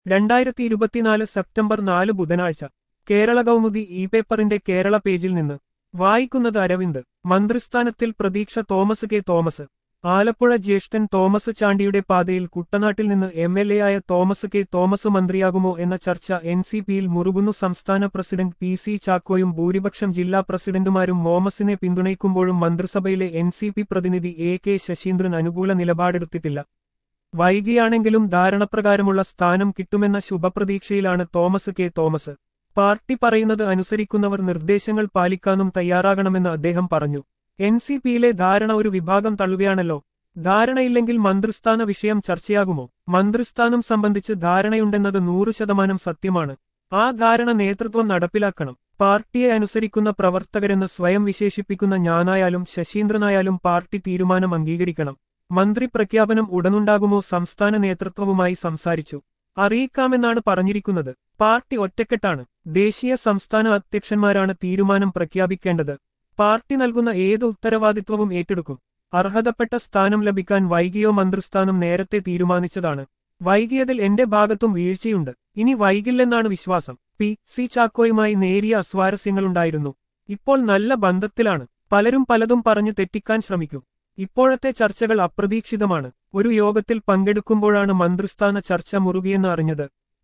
രണ്ടായിരത്തി ഇരുപത്തിനാല് സെപ്റ്റംബർ നാല് ബുധനാഴ്ച കേരള കൗമുദി ഇ പേപ്പറിന്റെ കേരള പേജിൽ നിന്ന് വായിക്കുന്നത് അരവിന്ദ് മന്ത്രിസ്ഥാനത്തിൽ പ്രതീക്ഷ തോമസ് കെ തോമസ് ആലപ്പുഴ ജ്യേഷ്ഠൻ തോമസ് ചാണ്ടിയുടെ പാതയിൽ കുട്ടനാട്ടിൽ നിന്ന് എം എൽ എ ആയ തോമസ് കെ തോമസ് മന്ത്രിയാകുമോ എന്ന ചർച്ച എൻ സി പിയിൽ മുറുകുന്നു സംസ്ഥാന പ്രസിഡന്റ് പി സി ചാക്കോയും ഭൂരിപക്ഷം ജില്ലാ പ്രസിഡന്റുമാരും മോമസിനെ പിന്തുണയ്ക്കുമ്പോഴും മന്ത്രിസഭയിലെ എൻ സി പി പ്രതിനിധി എ കെ ശശീന്ദ്രൻ അനുകൂല നിലപാടെടുത്തിട്ടില്ല വൈകിയാണെങ്കിലും ധാരണപ്രകാരമുള്ള സ്ഥാനം കിട്ടുമെന്ന ശുഭപ്രതീക്ഷയിലാണ് തോമസ് കെ തോമസ് പാർട്ടി പറയുന്നത് അനുസരിക്കുന്നവർ നിർദ്ദേശങ്ങൾ പാലിക്കാനും തയ്യാറാകണമെന്ന് അദ്ദേഹം പറഞ്ഞു എൻ സി പിയിലെ ധാരണ ഒരു വിഭാഗം തള്ളുകയാണല്ലോ ധാരണയില്ലെങ്കിൽ മന്ത്രിസ്ഥാന വിഷയം ചർച്ചയാകുമോ മന്ത്രിസ്ഥാനം സംബന്ധിച്ച് ധാരണയുണ്ടെന്നത് നൂറു ശതമാനം സത്യമാണ് ആ ധാരണ നേതൃത്വം നടപ്പിലാക്കണം പാർട്ടിയെ അനുസരിക്കുന്ന പ്രവർത്തകരെന്ന് സ്വയം വിശേഷിപ്പിക്കുന്ന ഞാനായാലും ശശീന്ദ്രനായാലും പാർട്ടി തീരുമാനം അംഗീകരിക്കണം മന്ത്രി പ്രഖ്യാപനം ഉടനുണ്ടാകുമോ സംസ്ഥാന നേതൃത്വവുമായി സംസാരിച്ചു അറിയിക്കാമെന്നാണ് പറഞ്ഞിരിക്കുന്നത് പാർട്ടി ഒറ്റക്കെട്ടാണ് ദേശീയ സംസ്ഥാന അധ്യക്ഷന്മാരാണ് തീരുമാനം പ്രഖ്യാപിക്കേണ്ടത് പാർട്ടി നൽകുന്ന ഏത് ഉത്തരവാദിത്വവും ഏറ്റെടുക്കും അർഹതപ്പെട്ട സ്ഥാനം ലഭിക്കാൻ വൈകിയോ മന്ത്രിസ്ഥാനം നേരത്തെ തീരുമാനിച്ചതാണ് വൈകിയതിൽ എന്റെ ഭാഗത്തും വീഴ്ചയുണ്ട് ഇനി വൈകില്ലെന്നാണ് വിശ്വാസം പി സി ചാക്കോയുമായി നേരിയ അസ്വാരസ്യങ്ങളുണ്ടായിരുന്നു ഇപ്പോൾ നല്ല ബന്ധത്തിലാണ് പലരും പലതും പറഞ്ഞു തെറ്റിക്കാൻ ശ്രമിക്കും ഇപ്പോഴത്തെ ചർച്ചകൾ അപ്രതീക്ഷിതമാണ് ഒരു യോഗത്തിൽ പങ്കെടുക്കുമ്പോഴാണ് മന്ത്രിസ്ഥാന ചർച്ച മുറുകിയെന്ന് അറിഞ്ഞത്